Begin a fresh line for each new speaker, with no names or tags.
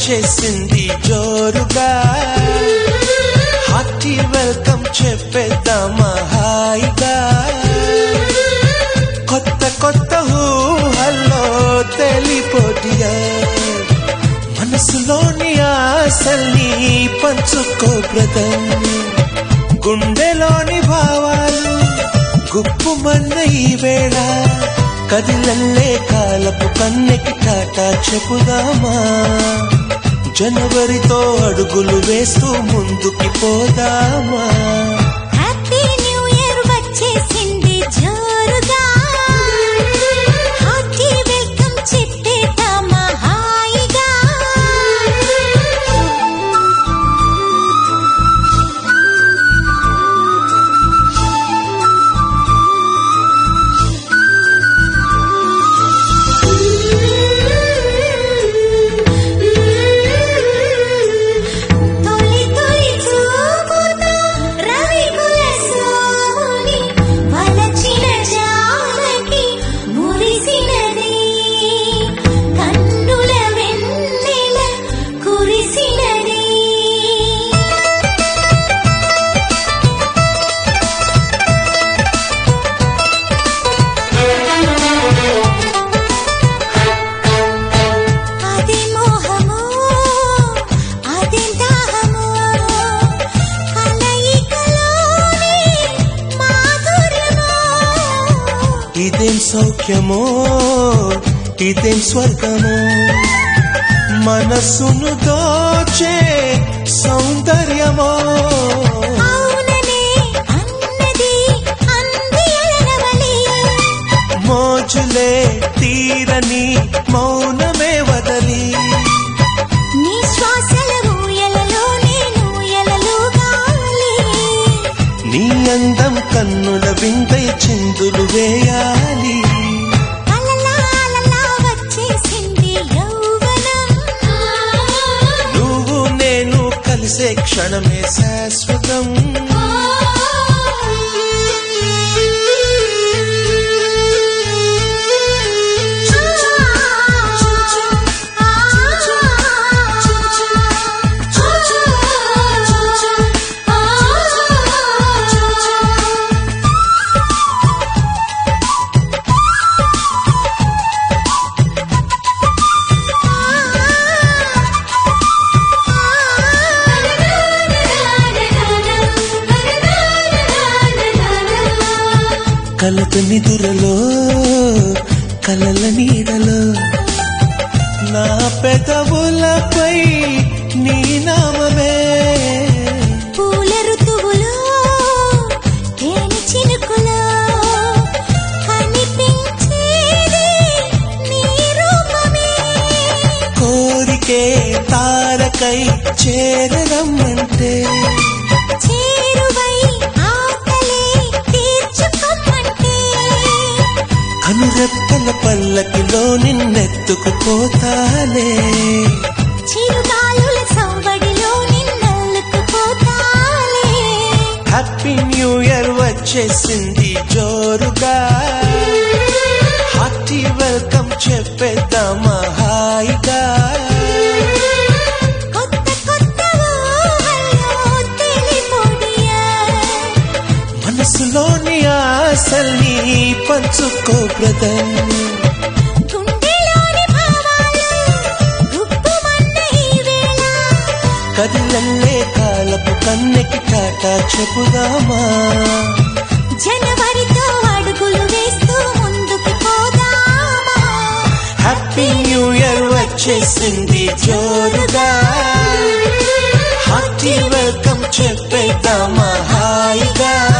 వచ్చేసింది జోరుగా hearty welcome చెప్పేద్దామా హాయిగా కొత్త కొత్త ఊహల్లో తెలిపోటియా మనసులోని ఆశల్ని పంచుకో బ్రదం గుండెలోని భావాలు గుప్పుమన్న ఈ వేళ కదిలల్లే కాలపు కన్నెకి టాటా చెప్పుదామా జనవరితో అడుగులు వేస్తూ ముందుకి పోదామా
హ్యాపీ న్యూ ఇయర్ వచ్చేసింది జోరుగా హార్టీ వెల్కమ్ చెప్పేద్దామా హాయిగా తొలి తొలి చూపుతో రవికుల సోముని వలచిన జానకి మురిసినది కన్నుల వెన్నెల కురిసినది అది మోహము అది దాహము కలయికలోని మాధుర్యము
ఇదేం సౌఖ్యమో ఇదేం స్వర్గమో మనసును దోచే సౌందర్యమో
అవుననే అన్నది అంది అలరవలి
మోజులే తీరని మౌనమే వదలి
నీ శ్వాసల ఊయలలో నేను ఎలలుగాలి
నీ అందం కన్నుల విందై చిందులు వేయాలి
అలలా అలలా వచ్చేసింది యౌవనం
నువ్వు నేను కలిసే క్షణమే శాశ్వతం కలత నిదురలో కలల నీడలో నా పెదవులపై నీ నామమే
పూల ఋతువులో తేనె చినుకులో కనిపించేది నీ రూపమే
కోరికే తారకై చేరరమ్మంటే
చేరువై ఆకలే తీర్చుకోమంటే
కనురెప్పల పల్లకిలో నిన్నెత్తుకుపోతానే
చిరుగాలుల సౌబడిలో నిన్నల్లుకుపోతాలే
హ్యాపీ న్యూ ఇయర్ వచ్చేసింది జోరుగా హార్టీ వెల్కమ్ చెప్పేద్దామా హాయిగా
కొత్త కొత్త ఊహల్లో తెలిపొడియా
మనసులోని ఆశల్ని పంచుకో బ్రదర్
గుండెలోని భావాలు గుప్పుమన్న ఈ వేళ
కదిలల్లే కాలపు కన్నెకి టాటా చెప్పుదామా
జనవరితో అడుగులు వేస్తూ ముందుకు పోదామా
హ్యాపీ న్యూ ఇయర్ వచ్చేసింది జోరుగా హార్టీ వెల్కమ్ చెప్పేద్దామా హాయిగా